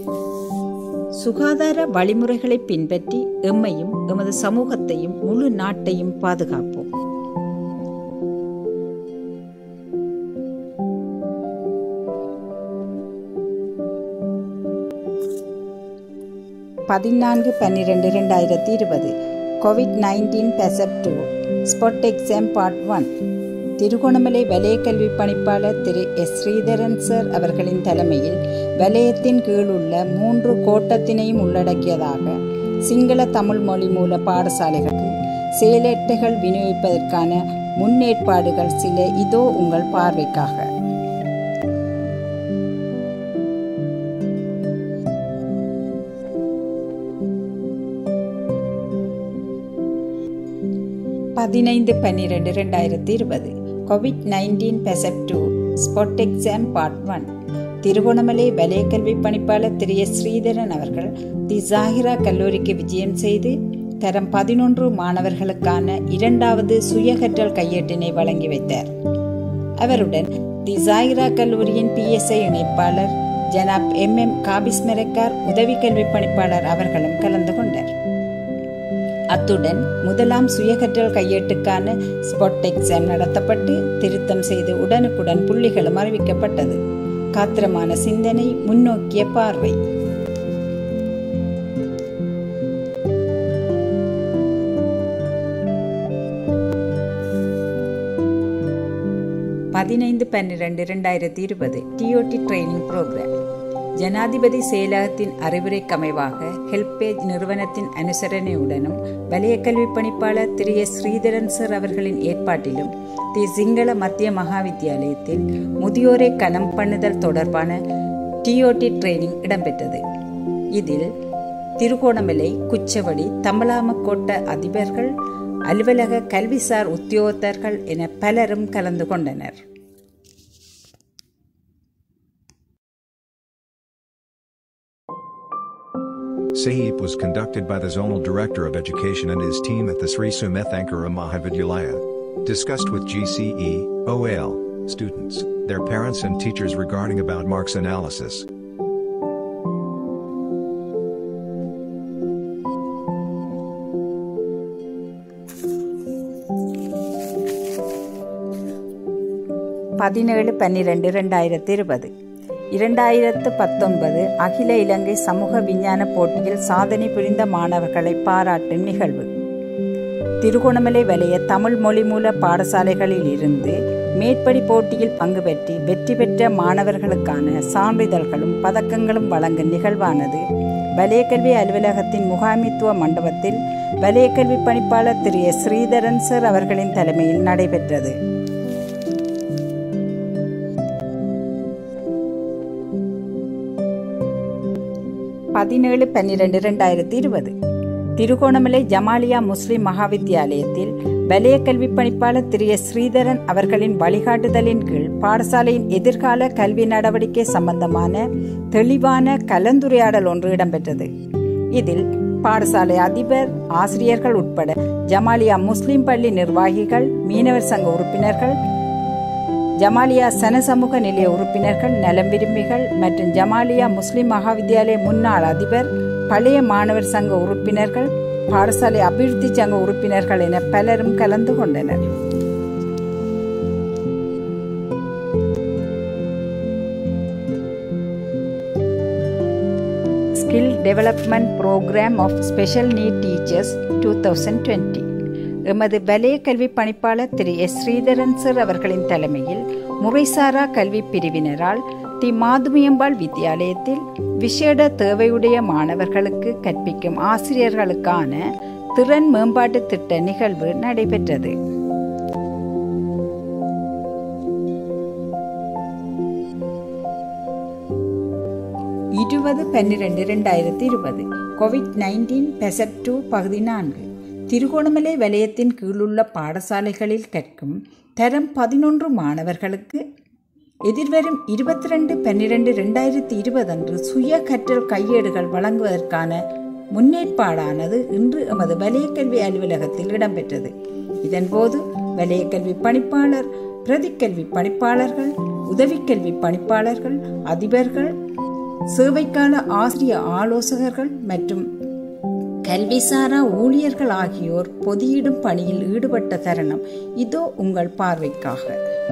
சுகாதார வழிமுறைகளை பின்பற்றி எம்மையும் எமது சமூகத்தையும் முழு நாட்டையும் பாதுகாப்போம் பதினான்கு பன்னிரெண்டு இரண்டாயிரத்தி இருபது கோவிட் நைன்டீன் பெசப் to spot exam part one Trincomalee வலய கல்வி பணிப்பாளர் திரு எஸ் ஸ்ரீதரன் சார் அவர்களின் தலைமையில் வலயத்தின் கீழ் உள்ள மூன்று கோட்டத்தினையும் உள்ளடக்கியதாக சிங்கள தமிழ் மொழி மூல பாடசாலைகளுக்கு செயலட்டைகள் விநியோகிப்பதற்கான முன்னேற்பாடுகள் சில இதோ உங்கள் பார்வைக்காக பதினைந்து பன்னிரெண்டு ரெண்டாயிரத்தி இருபது கோவிட் நைன்டீன் பெசப் to spot exam part one Trincomalee வலய கல்வி பணிப்பாளர் திரு எஸ் ஸ்ரீதரன் அவர்கள் தி ஜாகிரா கல்லூரிக்கு விஜயம் செய்து தரம் பதினொன்று மாணவர்களுக்கான இரண்டாவது சுயகற்றல் கையேட்டினை வழங்கி வைத்தார் அவருடன் தி ஜாகிரா கல்லூரியின் பிஎஸ்ஐ இணைப்பாளர் ஜனாப் எம் எம் காபிஸ் மெரக்கார் உதவி கல்வி பணிப்பாளர் அவர்களும் கலந்து கொண்டார் அத்துடன் முதலாம் சுயகற்றல் கையேட்டுக்கான ஸ்பாட் எக்ஸாம் நடத்தப்பட்டு திருத்தம் செய்து உடனுக்குடன் புள்ளிகளும் அறிவிக்கப்பட்டது காத்திரமான சிந்தனை முன்னோக்கிய பார்வை பதினைந்து பன்னிரண்டு இரண்டாயிரத்தி இருபது டிஓடி ட்ரைனிங் புரோகிராம் ஜனாதிபதி செயலகத்தின் அறிவுரைக்கமைவாக ஹெல்பேஜ் நிறுவனத்தின் அனுசரணையுடனும் வலய கல்வி பணிப்பாளர் திரு எஸ் ஸ்ரீதரன் சார் அவர்களின் ஏற்பாட்டிலும் தி சிங்கள மத்திய மகாவித்தியாலயத்தில் முதியோரை கனம் பண்ணுதல் தொடர்பான டிஓடி ட்ரைனிங் இடம்பெற்றது இதில் திருகோணமலை குச்சவடி தம்பலாமக்கோட்ட அதிபர்கள் அலுவலக கல்விசார் உத்தியோகத்தர்கள் என பலரும் கலந்து கொண்டனர் SAEP was conducted by the Zonal Director of Education and his team at the Sri Sumethankara Mahavidyalaya. Discussed with GCE, OL, students, their parents and teachers regarding about marks analysis. பதினேழு பன்னிரெண்டு ரெண்டாயிரத்தி இருபது இரண்டாயிரத்து பத்தொன்பது அகில இலங்கை சமூக விஞ்ஞான போட்டியில் சாதனை புரிந்த மாணவர்களை பாராட்டும் நிகழ்வு திருகோணமலை வலய தமிழ் மொழி மூல பாடசாலைகளில் இருந்து மேற்படி போட்டியில் பங்கு பெற்றி வெற்றி பெற்ற மாணவர்களுக்கான சான்றிதழ்களும் பதக்கங்களும் வழங்கும் நிகழ்வானது வலயக்கல்வி அலுவலகத்தின் முகாமித்துவ மண்டபத்தில் வலயக்கல்வி பணிப்பாளர் திரு எஸ் ஸ்ரீதரன் சார் அவர்களின் தலைமையில் நடைபெற்றது பதினேழு பன்னிரண்டு இரண்டாயிரத்தி இருபது திருகோணமலை ஜமாலியா முஸ்லிம் மகாவித்தியாலயத்தில் வலய கல்வி பணிப்பாளர் திரு எஸ் ஸ்ரீதரன் அவர்களின் வழிகாட்டுதலின் கீழ் பாடசாலையின் எதிர்கால கல்வி நடவடிக்கை சம்பந்தமான தெளிவான கலந்துரையாடல் ஒன்று இடம்பெற்றது இதில் பாடசாலை அதிபர் ஆசிரியர்கள் உட்பட ஜமாலியா முஸ்லிம் பள்ளி நிர்வாகிகள் மீனவர் சங்க உறுப்பினர்கள் ஜமாலியா சனசமூக நிலைய உறுப்பினர்கள் நலம் விரும்பிகள் மற்றும் ஜமாலியா முஸ்லிம் மகாவித்தியாலய முன்னாள் அதிபர் பழைய மாணவர் சங்க உறுப்பினர்கள் பாடசாலை அபிவிருத்தி சங்க உறுப்பினர்கள் என பலரும் கலந்து கொண்டனர் skill development program of special need teachers two thousand twenty எமது வலய கல்வி பணிப்பாளர் திரு எஸ் ஸ்ரீதரன் சார் அவர்களின் தலைமையில் முறைசாரா கல்வி பிரிவினரால் தி மாதுமியம்பாள் வித்தியாலயத்தில் விசேட தேவையுடைய மாணவர்களுக்கு கற்பிக்கும் ஆசிரியர்களுக்கான திறன் மேம்பாட்டு திட்ட நிகழ்வு நடைபெற்றது இருபது பன்னிரண்டு இரண்டாயிரத்தி இருபது கோவிட் நைன்டீன் பெசப் டூ பகுதி நான்கு திருகோணமலை வலயத்தின் கீழுள்ள பாடசாலைகளில் கற்கும் தரம் பதினொன்று மாணவர்களுக்கு எதிர்வரும் இருபத்தி ரெண்டு பன்னிரெண்டு ரெண்டாயிரத்தி இருபது அன்று சுய கற்றல் கையேடுகள் வழங்குவதற்கான முன்னேற்பாடானது இன்று எமது வலயக்கல்வி அலுவலகத்தில் இடம்பெற்றது இதன்போது வலயக்கல்வி பணிப்பாளர் பிரதிக்கல்வி பணிப்பாளர்கள் உதவிக்கல்வி பணிப்பாளர்கள் அதிபர்கள் சேவைக்கான ஆசிரிய ஆலோசகர்கள் மற்றும் கல்விசாரா ஊழியர்கள் ஆகியோர் பொதியிடும் பணியில் ஈடுபட்ட தருணம் இதோ உங்கள் பார்வைக்காக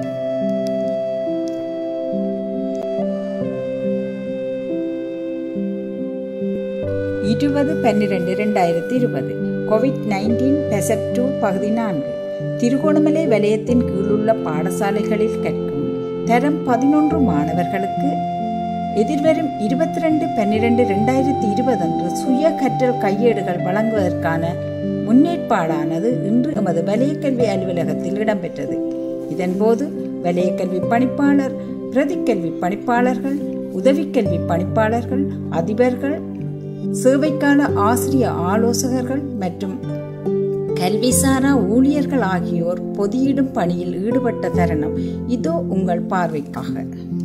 இருபது பன்னிரண்டு இரண்டாயிரத்தி இருபது கோவிட் நைன்டீன் பெசட் டூ பகுதி நான்கு திருகோணமலை வலயத்தின் கீழுள்ள பாடசாலைகளில் கற்கும் தரம் பதினொன்று மாணவர்களுக்கு எதிர்வரும் இருபத்தி ரெண்டு பன்னிரண்டு ரெண்டாயிரத்தி இருபது அன்று சுய கற்றல் கையேடுகள் வழங்குவதற்கான முன்னேற்பாடானது இன்று எமது வலயக்கல்வி அலுவலகத்தில் இடம்பெற்றது இதன்போது வலயக்கல்வி பணிப்பாளர் பிரதிக்கல்வி பணிப்பாளர்கள் உதவிக்கல்வி பணிப்பாளர்கள் அதிபர்கள் சேவைக்கான ஆசிரிய ஆலோசகர்கள் மற்றும் கல்விசாரா ஊழியர்கள் ஆகியோர் பொதியிடும் பணியில் ஈடுபட்ட தருணம் இதோ உங்கள் பார்வைக்காக